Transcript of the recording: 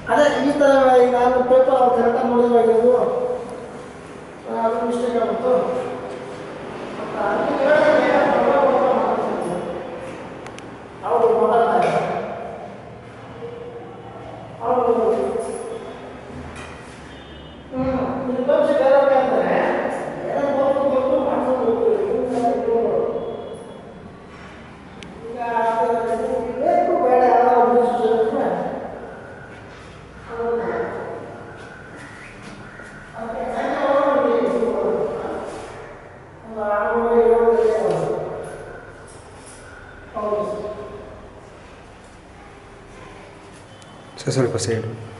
ಅದೇ ಈ ಥರ ಈಗ ನಾನು ಪೇಪರ್ ಅವ್ರು ಕರೆಕ್ಟಾಗಿ ನೋಡಿದ್ವಾಗ ಇದು ಅದು ಮಿಸ್ಟೇಕ್ ಆಗುತ್ತೋ ಅವರು ಮಾತಾಡ್ತಾರೆ ಅವರು ಹ್ಞೂ ಇದು ಪರೀಕ್ಷೆ ಬೇರೆ ಅಂತಾರೆ ಏನೋ ಗೊತ್ತು ಗೊತ್ತು ಮಾಡ್ಕೊಂಡು ಹೋಗ್ತೀವಿ ಈಗ ಅದು ಬೇಕು ಬೇಡ ಯಾವ್ದೋ ಒಂದು decision ಇದ್ರೆ ಸರ್ ಸ್ವಲ್ಪ ಸೈಡು